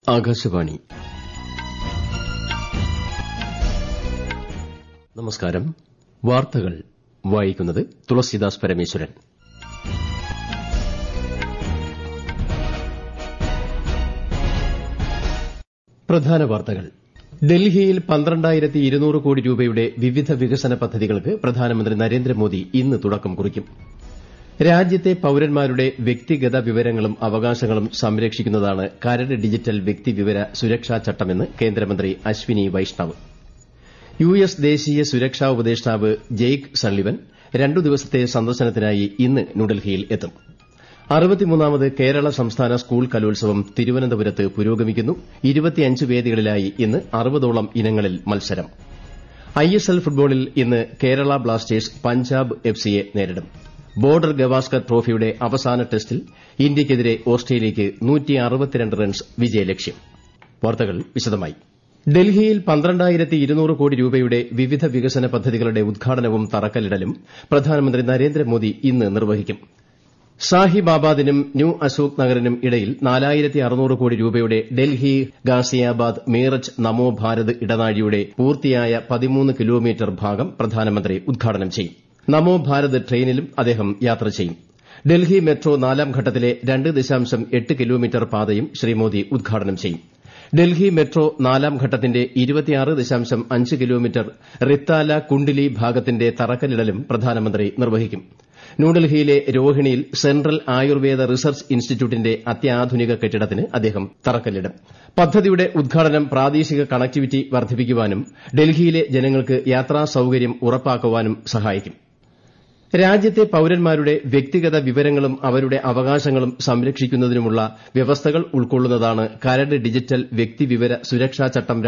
ആകാശവാണി നമസ്കാരം വാർത്തകൾ വായിക്കുന്നത് തുളസീദാസ് പരമേശ്വരൻ പ്രധാന വാർത്തകൾ ഡൽഹിയിൽ പന്ത്രണ്ടായിരത്തി ഇരുന്നൂറ് കോടി രൂപയുടെ വിവിധ വികസന പദ്ധതികൾക്ക് പ്രധാനമന്ത്രി നരേന്ദ്രമോദി ഇന്ന് തുടക്കം കുറിക്കും രാജ്യത്തെ പൌരന്മാരുടെ വ്യക്തിഗത വിവരങ്ങളും അവകാശങ്ങളും സംരക്ഷിക്കുന്നതാണ് കരട് ഡിജിറ്റൽ വ്യക്തിവിവര സുരക്ഷാ ചട്ടമെന്ന് കേന്ദ്രമന്ത്രി അശ്വിനി വൈഷ്ണവ് യു എസ് ദേശീയ സുരക്ഷാ ഉപദേഷ്ടാവ് ജെയ്ക്ക് സള്ളിവൻ രണ്ടു ദിവസത്തെ സന്ദർശനത്തിനായി ഇന്ന് ന്യൂഡൽഹിയിൽ എത്തും അറുപത്തിമൂന്നാമത് കേരള സംസ്ഥാന സ്കൂൾ കലോത്സവം തിരുവനന്തപുരത്ത് പുരോഗമിക്കുന്നു ഇരുപത്തിയഞ്ച് വേദികളിലായി ഇന്ന് അറുപതോളം ഇനങ്ങളിൽ മത്സരം ഐഎസ്എൽ ഫുട്ബോളിൽ ഇന്ന് കേരള ബ്ലാസ്റ്റേഴ്സ് പഞ്ചാബ് എഫ്സിയെ നേരിടും ബോർഡർ ഗവാസ്കർ ട്രോഫിയുടെ അവസാന ടെസ്റ്റിൽ ഇന്ത്യയ്ക്കെതിരെ ഓസ്ട്രേലിയയ്ക്ക് റൺസ് വിജയലക്ഷ്യം വാർത്തകൾ വിശദമായി ഡൽഹിയിൽ പന്ത്രണ്ടായിരത്തി ഇരുന്നൂറ് കോടി രൂപയുടെ വിവിധ വികസന പദ്ധതികളുടെ ഉദ്ഘാടനവും തറക്കല്ലിടലും പ്രധാനമന്ത്രി നരേന്ദ്രമോദി ഇന്ന് നിർവഹിക്കും സാഹിബാബാദിനും ന്യൂ അശോക് നഗറിനും ഇടയിൽ നാലായിരത്തി അറുന്നൂറ് കോടി രൂപയുടെ ഡൽഹി ഗാസിയാബാദ് മീററ്റ് നമോ ഭാരത് ഇടനാഴിയുടെ പൂർത്തിയായ പതിമൂന്ന് കിലോമീറ്റർ ഭാഗം പ്രധാനമന്ത്രി ഉദ്ഘാടനം ചെയ്യും നമോ ഭാരത് ട്രെയിനിലും അദ്ദേഹം യാത്ര ചെയ്യും ഡൽഹി മെട്രോ നാലാം ഘട്ടത്തിലെ രണ്ട് ദശാംശം എട്ട് കിലോമീറ്റർ പാതയും ശ്രീ മോദി ഉദ്ഘാടനം ചെയ്യും ഡൽഹി മെട്രോ നാലാം ഘട്ടത്തിന്റെ ഇരുപത്തിയാറ് ദശാംശം അഞ്ച് കിലോമീറ്റർ റിത്താല കുണ്ഡലി ഭാഗത്തിന്റെ തറക്കല്ലിടലും പ്രധാനമന്ത്രി നിർവഹിക്കും ന്യൂഡൽഹിയിലെ രോഹിണിയിൽ സെൻട്രൽ ആയുർവേദ റിസർച്ച് ഇൻസ്റ്റിറ്റ്യൂട്ടിന്റെ അത്യാധുനിക കെട്ടിടത്തിന് അദ്ദേഹം തറക്കല്ലിടും പദ്ധതിയുടെ ഉദ്ഘാടനം പ്രാദേശിക കണക്ടിവിറ്റി വർദ്ധിപ്പിക്കാനും ഡൽഹിയിലെ ജനങ്ങൾക്ക് യാത്രാ സൌകര്യം ഉറപ്പാക്കാനും സഹായിക്കും രാജ്യത്തെ പൌരന്മാരുടെ വ്യക്തിഗത വിവരങ്ങളും അവരുടെ അവകാശങ്ങളും സംരക്ഷിക്കുന്നതിനുമുള്ള വ്യവസ്ഥകൾ ഉൾക്കൊള്ളുന്നതാണ് കരട് ഡിജിറ്റൽ വ്യക്തിവിവര സുരക്ഷാ ചട്ടം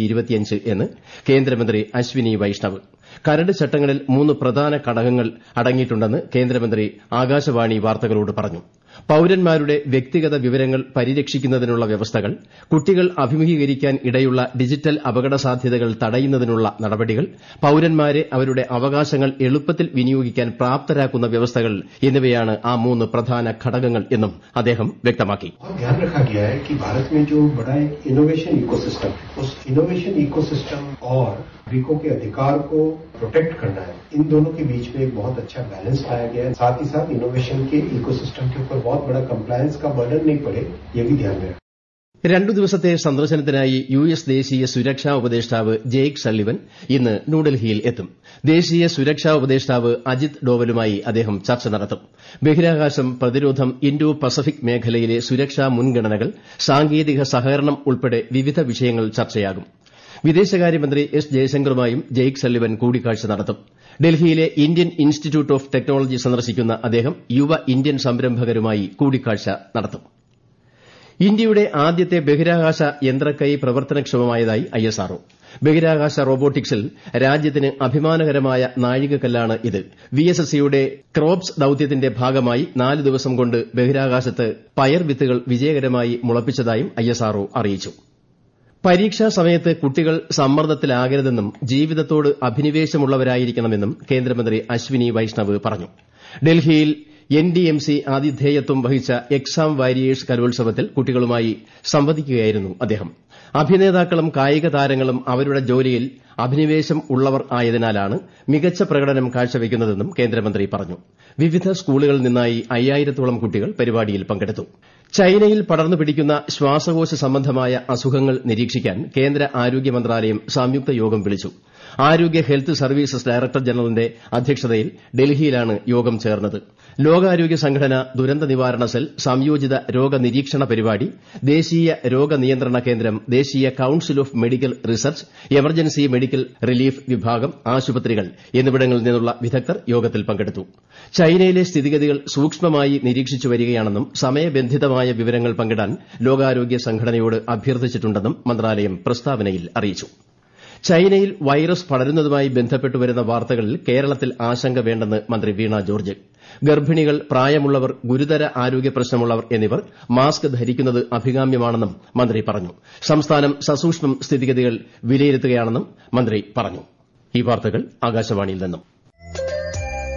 എന്ന് കേന്ദ്രമന്ത്രി അശ്വിനി വൈഷ്ണവ് കരട് ചട്ടങ്ങളിൽ മൂന്ന് പ്രധാന ഘടകങ്ങൾ അടങ്ങിയിട്ടുണ്ടെന്ന് കേന്ദ്രമന്ത്രി ആകാശവാണി വാർത്തകളോട് പറഞ്ഞു പൌരന്മാരുടെ വ്യക്തിഗത വിവരങ്ങൾ പരിരക്ഷിക്കുന്നതിനുള്ള വ്യവസ്ഥകൾ കുട്ടികൾ അഭിമുഖീകരിക്കാൻ ഇടയുള്ള ഡിജിറ്റൽ അപകടസാധ്യതകൾ തടയുന്നതിനുള്ള നടപടികൾ പൌരന്മാരെ അവരുടെ അവകാശങ്ങൾ എളുപ്പത്തിൽ വിനിയോഗിക്കാൻ പ്രാപ്തരാക്കുന്ന വ്യവസ്ഥകൾ എന്നിവയാണ് ആ മൂന്ന് പ്രധാന ഘടകങ്ങൾ എന്നും അദ്ദേഹം വ്യക്തമാക്കി ध्यान रखा गया है कि भारत में जो बड़ा एक इनोवेशन इकोसिस्टम उस इनोवेशन इकोसिस्टम और नागरिकों के अधिकार को प्रोटेक्ट करना है इन दोनों के बीच में एक बहुत अच्छा बैलेंस लाया गया है साथ ही साथ इनोवेशन के इकोसिस्टम के ऊपर बहुत बड़ा कंप्लायंस का बर्डन नहीं पड़े ये भी ध्यान में रखा രണ്ടു ദിവസത്തെ സന്ദർശനത്തിനായി യു എസ് ദേശീയ സുരക്ഷാ ഉപദേഷ്ടാവ് ജെയ്ക്ക് സള്ളിവൻ ഇന്ന് ന്യൂഡൽഹിയിൽ എത്തും ദേശീയ സുരക്ഷാ ഉപദേഷ്ടാവ് അജിത് ഡോവലുമായി അദ്ദേഹം ചർച്ച നടത്തും ബഹിരാകാശം പ്രതിരോധം ഇൻഡോ പസഫിക് മേഖലയിലെ സുരക്ഷാ മുൻഗണനകൾ സാങ്കേതിക സഹകരണം ഉൾപ്പെടെ വിവിധ വിഷയങ്ങൾ ചർച്ചയാകും വിദേശകാര്യമന്ത്രി എസ് ജയശങ്കറുമായും ജെയ്ക്ക് സള്ളിവൻ കൂടിക്കാഴ്ച നടത്തും ഡൽഹിയിലെ ഇന്ത്യൻ ഇൻസ്റ്റിറ്റ്യൂട്ട് ഓഫ് ടെക്നോളജി സന്ദർശിക്കുന്ന അദ്ദേഹം യുവ ഇന്ത്യൻ സംരംഭകരുമായി കൂടിക്കാഴ്ച നടത്തും ഇന്ത്യയുടെ ആദ്യത്തെ ബഹിരാകാശ യന്ത്രക്കൈ പ്രവർത്തനക്ഷമമായതായി ഐഎസ്ആർഒ ബഹിരാകാശ റോബോട്ടിക്സിൽ രാജ്യത്തിന് അഭിമാനകരമായ നാഴികക്കല്ലാണ് ഇത് വിഎസ്എസ്സിയുടെ ക്രോപ്സ് ദൌത്യത്തിന്റെ ഭാഗമായി നാല് ദിവസം കൊണ്ട് ബഹിരാകാശത്ത് പയർ വിത്തുകൾ വിജയകരമായി മുളപ്പിച്ചതായും ഐഎസ്ആർഒ അറിയിച്ചു പരീക്ഷാ സമയത്ത് കുട്ടികൾ സമ്മർദ്ദത്തിലാകരുതെന്നും ജീവിതത്തോട് അഭിനിവേശമുള്ളവരായിരിക്കണമെന്നും കേന്ദ്രമന്ത്രി അശ്വിനി വൈഷ്ണവ് പറഞ്ഞു ഡൽഹിയിൽ എൻഡിഎംസി ആതിഥേയത്വം വഹിച്ച എക്സാം വാരിയേഴ്സ് കലോത്സവത്തിൽ കുട്ടികളുമായി സംവദിക്കുകയായിരുന്നു അദ്ദേഹം അഭിനേതാക്കളും കായിക താരങ്ങളും അവരുടെ ജോലിയിൽ അഭിനിവേശം ഉള്ളവർ ആയതിനാലാണ് മികച്ച പ്രകടനം കാഴ്ചവെക്കുന്നതെന്നും കേന്ദ്രമന്ത്രി പറഞ്ഞു വിവിധ സ്കൂളുകളിൽ നിന്നായി അയ്യായിരത്തോളം കുട്ടികൾ പരിപാടിയിൽ പങ്കെടുത്തു ചൈനയിൽ പടർന്നു പിടിക്കുന്ന ശ്വാസകോശ സംബന്ധമായ അസുഖങ്ങൾ നിരീക്ഷിക്കാൻ കേന്ദ്ര ആരോഗ്യ മന്ത്രാലയം സംയുക്ത യോഗം വിളിച്ചു ആരോഗ്യ ഹെൽത്ത് സർവീസസ് ഡയറക്ടർ ജനറലിന്റെ അധ്യക്ഷതയിൽ ഡൽഹിയിലാണ് യോഗം ചേർന്നത് ലോകാരോഗ്യ സംഘടന ദുരന്ത നിവാരണ സെൽ സംയോജിത രോഗനിരീക്ഷണ പരിപാടി ദേശീയ രോഗനിയന്ത്രണ കേന്ദ്രം ദേശീയ council of medical research emergency medical relief വിഭാഗം ആശുപത്രികൾ എന്നിവിടങ്ങളിൽ നിന്നുള്ള വിദഗ്ധർ യോഗത്തിൽ പങ്കെടുത്തു ചൈനയിലെ സ്ഥിതിഗതികൾ സൂക്ഷ്മമായി നിരീക്ഷിച്ചു വരികയാണെന്നും സമയബന്ധിതമായ വിവരങ്ങൾ പങ്കിടാൻ ലോകാരോഗ്യ സംഘടനയോട് അഭ്യർത്ഥിച്ചിട്ടുണ്ടെന്നും മന്ത്രാലയം പ്രസ്താവനയിൽ അറിയിച്ചു ചൈനയിൽ വൈറസ് പടരുന്നതുമായി ബന്ധപ്പെട്ടു വരുന്ന വാർത്തകളിൽ കേരളത്തിൽ ആശങ്ക വേണ്ടെന്ന് മന്ത്രി വീണ ജോർജ് ഗർഭിണികൾ പ്രായമുള്ളവർ ഗുരുതര ആരോഗ്യ പ്രശ്നമുള്ളവർ എന്നിവർ മാസ്ക് ധരിക്കുന്നത് അഭികാമ്യമാണെന്നും മന്ത്രി പറഞ്ഞു സംസ്ഥാനം സസൂക്ഷ്മം സ്ഥിതിഗതികൾ വിലയിരുത്തുകയാണെന്നും മന്ത്രി പറഞ്ഞു ഈ വാർത്തകൾ ആകാശവാണിയിൽ നിന്നും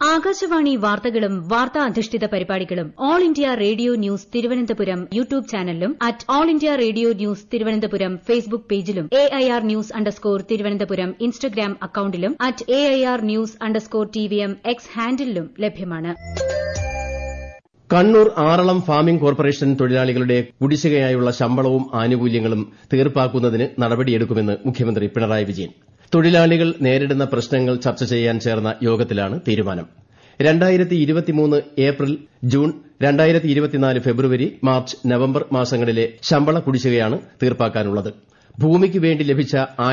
ആകാശവാണി വാർത്തകളും വാർത്താ അധിഷ്ഠിത പരിപാടികളും All India Radio News Thiruvananthapuram YouTube ചാനലിലും at All India Radio News Thiruvananthapuram Facebook പേജിലും A I R news underscore Thiruvananthapuram Instagram അക്കൌണ്ടിലും at A I R news underscore T V M X ഹാൻഡിലും ലഭ്യമാണ് കണ്ണൂർ ആറളം ഫാമിംഗ് കോർപ്പറേഷൻ തൊഴിലാളികളുടെ കുടിശ്ശികയായുള്ള ശമ്പളവും ആനുകൂല്യങ്ങളും തീർപ്പാക്കുന്നതിന് നടപടിയെടുക്കുമെന്ന് മുഖ്യമന്ത്രി പിണറായി വിജയൻ തൊഴിലാളികൾ നേരിടുന്ന പ്രശ്നങ്ങൾ ചർച്ച ചെയ്യാൻ ചേർന്ന യോഗത്തിലാണ് തീരുമാനം ഏപ്രിൽ ജൂൺ ഫെബ്രുവരി മാർച്ച് നവംബർ മാസങ്ങളിലെ ശമ്പള കുടിശ്ശികയാണ് തീർപ്പാക്കാനുള്ളത് ഭൂമിക്ക് വേണ്ടി ലഭിച്ച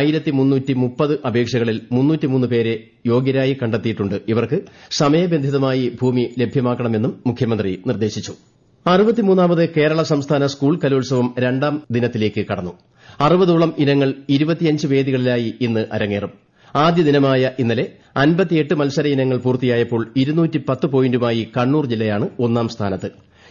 അപേക്ഷകളിൽ പേരെ യോഗ്യരായി കണ്ടെത്തിയിട്ടുണ്ട് ഇവർക്ക് സമയബന്ധിതമായി ഭൂമി ലഭ്യമാക്കണമെന്നും മുഖ്യമന്ത്രി നിർദ്ദേശിച്ചു അറുപത്തിമൂന്നാമത് കേരള സംസ്ഥാന സ്കൂൾ കലോത്സവം രണ്ടാം ദിനത്തിലേക്ക് കടന്നു അറുപതോളം ഇനങ്ങൾ ഇരുപത്തിയഞ്ച് വേദികളിലായി ഇന്ന് അരങ്ങേറും ആദ്യ ദിനമായ ഇന്നലെ അൻപത്തിയെട്ട് മത്സര ഇനങ്ങൾ പൂർത്തിയായപ്പോൾ പോയിന്റുമായി കണ്ണൂർ ജില്ലയാണ് ഒന്നാം സ്ഥാനത്ത്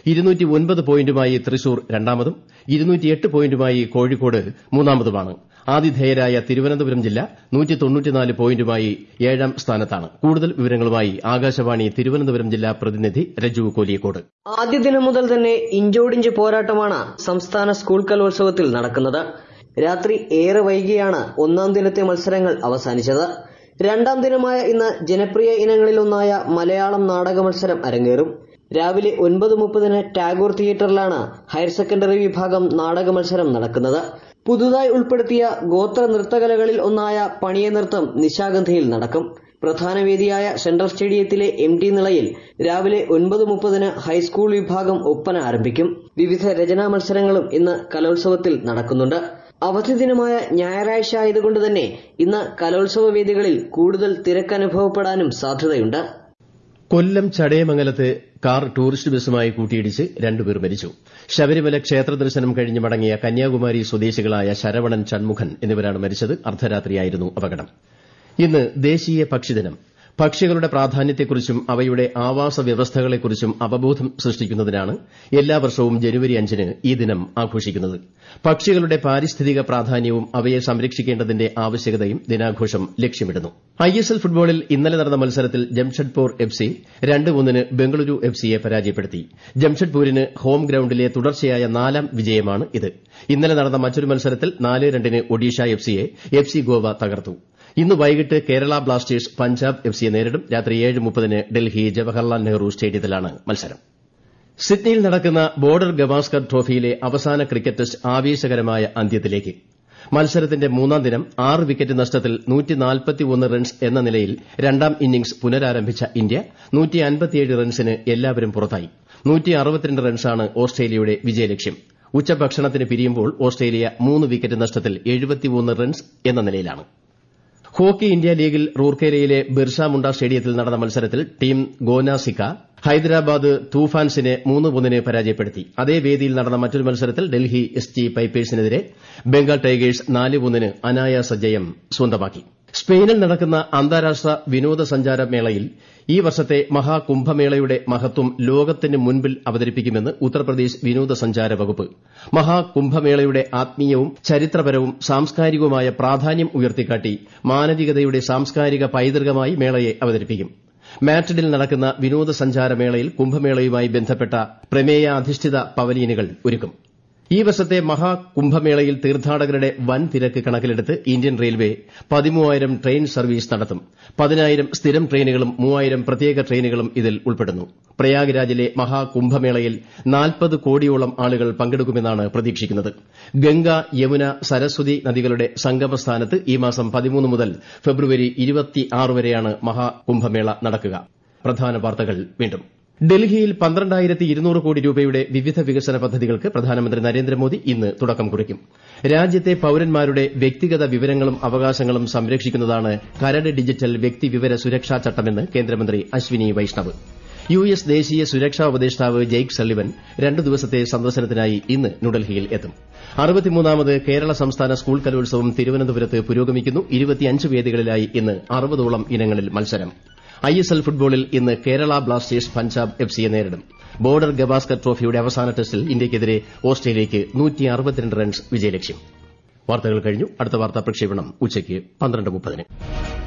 പോയിന്റുമായി തൃശൂർ രണ്ടാമതും പോയിന്റുമായി കോഴിക്കോട് മൂന്നാമതുമാണ് ആതിഥേയരായ തിരുവനന്തപുരം ജില്ല പോയിന്റുമായി ഏഴാം സ്ഥാനത്താണ് കൂടുതൽ വിവരങ്ങളുമായി ആകാശവാണി തിരുവനന്തപുരം ജില്ലാ പ്രതിനിധി രജു കോലിയക്കോട് ആദ്യ ദിനം മുതൽ തന്നെ ഇഞ്ചോടിഞ്ച് പോരാട്ടമാണ് സംസ്ഥാന സ്കൂൾ കലോത്സവത്തിൽ നടക്കുന്നത് രാത്രി ഏറെ വൈകിയാണ് ഒന്നാം ദിനത്തെ മത്സരങ്ങൾ അവസാനിച്ചത് രണ്ടാം ദിനമായ ഇന്ന് ജനപ്രിയ ഇനങ്ങളിലൊന്നായ മലയാളം നാടക മത്സരം അരങ്ങേറും രാവിലെ ഒൻപത് മുപ്പതിന് ടാഗോർ തിയേറ്ററിലാണ് ഹയർ സെക്കൻഡറി വിഭാഗം നാടക മത്സരം നടക്കുന്നത് പുതുതായി ഉൾപ്പെടുത്തിയ ഗോത്ര നൃത്തകലകളിൽ ഒന്നായ പണിയ നൃത്തം നിശാഗന്ധിയിൽ നടക്കും പ്രധാന വേദിയായ സെൻട്രൽ സ്റ്റേഡിയത്തിലെ എം ടി നിളയിൽ രാവിലെ ഒൻപത് മുപ്പതിന് ഹൈസ്കൂൾ വിഭാഗം ഒപ്പന ആരംഭിക്കും വിവിധ രചനാ മത്സരങ്ങളും ഇന്ന് കലോത്സവത്തിൽ നടക്കുന്നുണ്ട് അവധി ദിനമായ ഞായറാഴ്ച ആയതുകൊണ്ട് തന്നെ ഇന്ന് കലോത്സവ വേദികളിൽ കൂടുതൽ തിരക്കനുഭവപ്പെടാനും സാധ്യതയുണ്ട് കൊല്ലം ചടയമംഗലത്ത് കാർ ടൂറിസ്റ്റ് ബസ്സുമായി കൂട്ടിയിടിച്ച് രണ്ടുപേർ മരിച്ചു ശബരിമല ക്ഷേത്ര ദർശനം കഴിഞ്ഞ് മടങ്ങിയ കന്യാകുമാരി സ്വദേശികളായ ശരവണൻ ചൺമുഖൻ എന്നിവരാണ് മരിച്ചത് അർദ്ധരാത്രിയായിരുന്നു അപകടം ഇന്ന് ദേശീയ പക്ഷിദിനം പക്ഷികളുടെ പ്രാധാന്യത്തെക്കുറിച്ചും അവയുടെ ആവാസ വ്യവസ്ഥകളെക്കുറിച്ചും അവബോധം സൃഷ്ടിക്കുന്നതിനാണ് എല്ലാ വർഷവും ജനുവരി അഞ്ചിന് ഈ ദിനം ആഘോഷിക്കുന്നത് പക്ഷികളുടെ പാരിസ്ഥിതിക പ്രാധാന്യവും അവയെ സംരക്ഷിക്കേണ്ടതിന്റെ ആവശ്യകതയും ദിനാഘോഷം ലക്ഷ്യമിടുന്നു ഐഎസ്എൽ ഫുട്ബോളിൽ ഇന്നലെ നടന്ന മത്സരത്തിൽ ജംഷഡ്പൂർ എഫ് സി രണ്ട് ഒന്നിന് ബംഗളൂരു എഫ് സിയെ പരാജയപ്പെടുത്തി ജംഷഡ്പൂരിന് ഹോം ഗ്രൌണ്ടിലെ തുടർച്ചയായ നാലാം വിജയമാണ് ഇത് ഇന്നലെ നടന്ന മറ്റൊരു മത്സരത്തിൽ നാല് രണ്ടിന് ഒഡീഷ എഫ് സിയെ എഫ് സി ഗോവ തകർത്തു ഇന്ന് വൈകിട്ട് കേരള ബ്ലാസ്റ്റേഴ്സ് പഞ്ചാബ് എഫ് സിയെ നേരിടും രാത്രി ഏഴ് മുപ്പതിന് ഡൽഹി ജവഹർലാൽ നെഹ്റു സ്റ്റേഡിയത്തിലാണ് മത്സരം സിഡ്നിയിൽ നടക്കുന്ന ബോർഡർ ഗവാസ്കർ ട്രോഫിയിലെ അവസാന ക്രിക്കറ്റ് ടെസ്റ്റ് ആവേശകരമായ അന്ത്യത്തിലേക്ക് മത്സരത്തിന്റെ മൂന്നാം ദിനം ആറ് വിക്കറ്റ് നഷ്ടത്തിൽ റൺസ് എന്ന നിലയിൽ രണ്ടാം ഇന്നിംഗ്സ് പുനരാരംഭിച്ച ഇന്ത്യ റൺസിന് എല്ലാവരും പുറത്തായി റൺസാണ് ഓസ്ട്രേലിയയുടെ വിജയലക്ഷ്യം ഉച്ചഭക്ഷണത്തിന് പിരിയുമ്പോൾ ഓസ്ട്രേലിയ മൂന്ന് വിക്കറ്റ് നഷ്ടത്തിൽ റൺസ് എന്ന നിലയിലാണ് ഹോക്കി ഇന്ത്യ ലീഗിൽ റൂർക്കേലയിലെ ബിർസ മുണ്ട സ്റ്റേഡിയത്തിൽ നടന്ന മത്സരത്തിൽ ടീം ഗോനാസിക്ക ഹൈദരാബാദ് തൂഫാൻസിനെ മൂന്ന് ഒന്നിന് പരാജയപ്പെടുത്തി അതേ വേദിയിൽ നടന്ന മറ്റൊരു മത്സരത്തിൽ ഡൽഹി എസ് ജി പൈപ്പേഴ്സിനെതിരെ ബംഗാൾ ടൈഗേഴ്സ് നാല് ഒന്നിന് അനായാസ ജയം സ്വന്തമാക്കി സ്പെയിനിൽ നടക്കുന്ന അന്താരാഷ്ട്ര വിനോദസഞ്ചാര മേളയിൽ ഈ വർഷത്തെ മഹാകുംഭമേളയുടെ മഹത്വം ലോകത്തിന് മുൻപിൽ അവതരിപ്പിക്കുമെന്ന് ഉത്തർപ്രദേശ് വിനോദസഞ്ചാര വകുപ്പ് മഹാകുംഭമേളയുടെ ആത്മീയവും ചരിത്രപരവും സാംസ്കാരികവുമായ പ്രാധാന്യം ഉയർത്തിക്കാട്ടി മാനവികതയുടെ സാംസ്കാരിക പൈതൃകമായി മേളയെ അവതരിപ്പിക്കും മാഡ്രിഡിൽ നടക്കുന്ന വിനോദസഞ്ചാര മേളയിൽ കുംഭമേളയുമായി ബന്ധപ്പെട്ട പ്രമേയാധിഷ്ഠിത പവലിയനുകൾ ഒരുക്കും ഈ വർഷത്തെ മഹാകുംഭമേളയിൽ തീർത്ഥാടകരുടെ വൻ തിരക്ക് കണക്കിലെടുത്ത് ഇന്ത്യൻ റെയിൽവേ പതിമൂവായിരം ട്രെയിൻ സർവീസ് നടത്തും പതിനായിരം സ്ഥിരം ട്രെയിനുകളും മൂവായിരം പ്രത്യേക ട്രെയിനുകളും ഇതിൽ ഉൾപ്പെടുന്നു പ്രയാഗ്രാജിലെ മഹാകുംഭമേളയിൽ നാൽപ്പത് കോടിയോളം ആളുകൾ പങ്കെടുക്കുമെന്നാണ് പ്രതീക്ഷിക്കുന്നത് ഗംഗ യമുന സരസ്വതി നദികളുടെ സംഗമസ്ഥാനത്ത് ഈ മാസം പതിമൂന്ന് മുതൽ ഫെബ്രുവരി വരെയാണ് മഹാകുംഭമേള നടക്കുക പ്രധാന വാർത്തകൾ വീണ്ടും ഡൽഹിയിൽ പന്ത്രണ്ടായിരത്തി ഇരുന്നൂറ് കോടി രൂപയുടെ വിവിധ വികസന പദ്ധതികൾക്ക് പ്രധാനമന്ത്രി നരേന്ദ്രമോദി ഇന്ന് തുടക്കം കുറിക്കും രാജ്യത്തെ പൌരന്മാരുടെ വ്യക്തിഗത വിവരങ്ങളും അവകാശങ്ങളും സംരക്ഷിക്കുന്നതാണ് കരട് ഡിജിറ്റൽ വ്യക്തിവിവര സുരക്ഷാ ചട്ടമെന്ന് കേന്ദ്രമന്ത്രി അശ്വിനി വൈഷ്ണവ് യു എസ് ദേശീയ സുരക്ഷാ ഉപദേഷ്ടാവ് ജെയ്ക് സള്ളിവൻ രണ്ട് ദിവസത്തെ സന്ദർശനത്തിനായി ഇന്ന് ന്യൂഡൽഹിയിൽ എത്തും അറുപത്തിമൂന്നാമത് കേരള സംസ്ഥാന സ്കൂൾ കലോത്സവം തിരുവനന്തപുരത്ത് പുരോഗമിക്കുന്നു ഇരുപത്തിയഞ്ച് വേദികളിലായി ഇന്ന് അറുപതോളം ഇനങ്ങളിൽ മത്സരം ഐഎസ്എൽ ഫുട്ബോളിൽ ഇന്ന് കേരള ബ്ലാസ്റ്റേഴ്സ് പഞ്ചാബ് എഫ് സിയെ നേരിടും ബോർഡർ ഗവാസ്കർ ട്രോഫിയുടെ അവസാന ടെസ്റ്റിൽ ഇന്ത്യയ്ക്കെതിരെ ഓസ്ട്രേലിയയ്ക്ക് റൺസ് വിജയലക്ഷ്യം വാർത്തകൾ കഴിഞ്ഞു അടുത്ത വാർത്താ പ്രക്ഷേപണം ഉച്ചയ്ക്ക് പന്ത്രണ്ട് മുപ്പതിന്